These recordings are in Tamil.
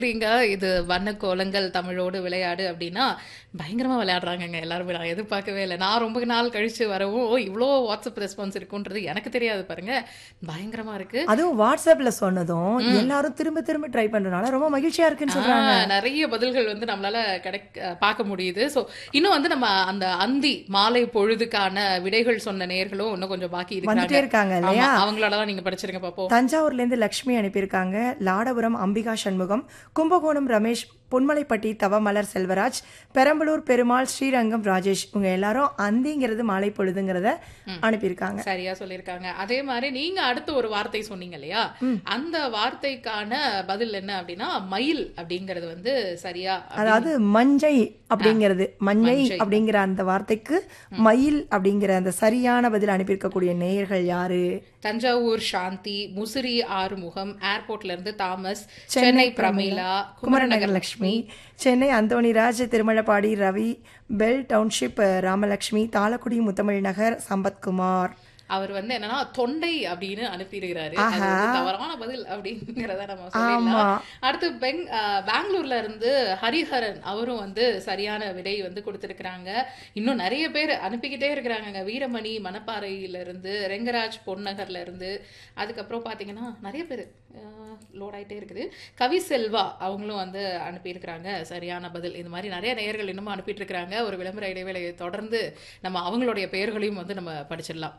அப்படிங்க இது வண்ண கோலங்கள் தமிழோடு விளையாடு அப்படின்னா பயங்கரமா விளையாடுறாங்கங்க எல்லாருமே நான் எதிர்பார்க்கவே இல்லை நான் ரொம்ப நாள் கழிச்சு வரவும் ஓ இவ்வளோ வாட்ஸ்அப் ரெஸ்பான்ஸ் இருக்குன்றது எனக்கு தெரியாது பாருங்க பயங்கரமா இருக்கு அதுவும் வாட்ஸ்அப்ல சொன்னதும் எல்லாரும் திரும்ப திரும்ப ட்ரை பண்றதுனால ரொம்ப மகிழ்ச்சியா இருக்குன்னு சொல்றாங்க ஆ, நிறைய பதில்கள் வந்து நம்மளால கிடைக்க பார்க்க முடியுது ஸோ இன்னும் வந்து நம்ம அந்த அந்தி மாலை பொழுதுக்கான விடைகள் சொன்ன நேர்களும் இன்னும் கொஞ்சம் பாக்கி வந்துட்டே இருக்காங்க இல்லையா ஆமா, அவங்களோட நீங்க படிச்சிருங்க பாப்போம் தஞ்சாவூர்ல இருந்து லக்ஷ்மி அனுப்பியிருக்காங்க லாடபுரம் அம்பிகா சண்முகம் கும்பகோணம் ரமேஷ் பொன்மலைப்பட்டி தவமலர் செல்வராஜ் பெரம்பலூர் பெருமாள் ஸ்ரீரங்கம் ராஜேஷ் இவங்க எல்லாரும் அந்திங்கிறது மாலை பொழுதுங்கிறத அனுப்பியிருக்காங்க சரியா சொல்லியிருக்காங்க அதே மாதிரி நீங்க அடுத்து ஒரு வார்த்தை சொன்னீங்க இல்லையா அந்த வார்த்தைக்கான பதில் என்ன அப்படின்னா மயில் அப்படிங்கிறது வந்து சரியா அதாவது மஞ்சை அப்படிங்கிறது மஞ்சை அப்படிங்கிற அந்த வார்த்தைக்கு மயில் அப்படிங்கிற அந்த சரியான பதில் அனுப்பியிருக்கக்கூடிய நேயர்கள் யாரு தஞ்சாவூர் சாந்தி முசிறி ஆறுமுகம் ஏர்போர்ட்ல இருந்து தாமஸ் சென்னை பிரமிளா குமரநகர் லட்சுமி சென்னை அந்தோணிராஜ் திருமலப்பாடி ரவி பெல் டவுன்ஷிப் ராமலட்சுமி தாளக்குடி முத்தமிழ் நகர் சம்பத்குமார் அவர் வந்து என்னன்னா தொண்டை அப்படின்னு அனுப்பியிருக்கிறாரு அது வந்து தவறான பதில் அப்படிங்கிறத நம்ம சொல்லிடலாம் அடுத்து பெங் அஹ், பெங்களூர்ல இருந்து ஹரிஹரன் அவரும் வந்து சரியான விடை வந்து கொடுத்திருக்கிறாங்க இன்னும் நிறைய பேர் அனுப்பிக்கிட்டே இருக்கிறாங்க வீரமணி மணப்பாறையில இருந்து ரெங்கராஜ் பொன்னகர்ல இருந்து அதுக்கப்புறம் பாத்தீங்கன்னா நிறைய பேர் லோட் ஆயிட்டே இருக்குது கவி செல்வா அவங்களும் வந்து அனுப்பியிருக்கிறாங்க சரியான பதில் இந்த மாதிரி நிறைய நேயர்கள் இன்னமும் அனுப்பிட்டு இருக்கிறாங்க ஒரு விளம்பர இடைவேளையை தொடர்ந்து நம்ம அவங்களுடைய பெயர்களையும் வந்து நம்ம படிச்சிடலாம்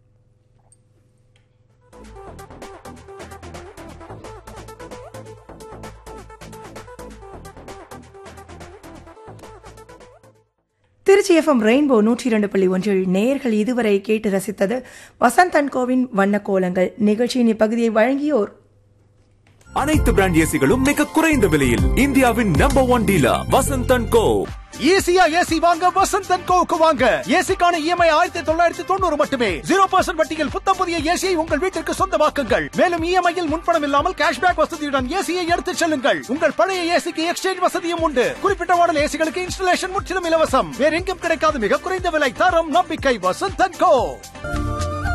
திருச்சி எஃப்எம் ரெயின்போ நூற்றி இரண்டு புள்ளி ஒன்றில் நேயர்கள் இதுவரை கேட்டு ரசித்தது வசந்த் அண்ட் கோவின் வண்ண கோலங்கள் நிகழ்ச்சியின் இப்பகுதியை வழங்கியோர் அனைத்து பிராண்ட் ஏசிகளும் மிக குறைந்த விலையில் இந்தியாவின் number one dealer Vasanth and co ஈஸியா ஏசி வாங்க வசந்த் அண்ட் கோவுக்கு வாங்க ஏசிக்கான இஎம்ஐ ஆயிரத்தி தொள்ளாயிரத்தி தொண்ணூறு மட்டுமே ஜீரோ பர்சன்ட் வட்டியில் புத்தம் புதிய ஏசியை உங்கள் வீட்டிற்கு சொந்தமாக்குங்கள் மேலும் இஎம்ஐயில் முன்பணம் இல்லாமல் கேஷ்பேக் வசதியுடன் ஏசியை எடுத்துச் செல்லுங்கள் உங்கள் பழைய ஏசிக்கு எக்ஸ்சேஞ்ச் வசதியும் உண்டு குறிப்பிட்ட மாடல் ஏசிகளுக்கு இன்ஸ்டலேஷன் முற்றிலும் இலவசம் வேற எங்கும் கிடைக்காத மிக குறைந்த விலை தரம் நம்பிக்கை வசந்த் அண்ட் கோ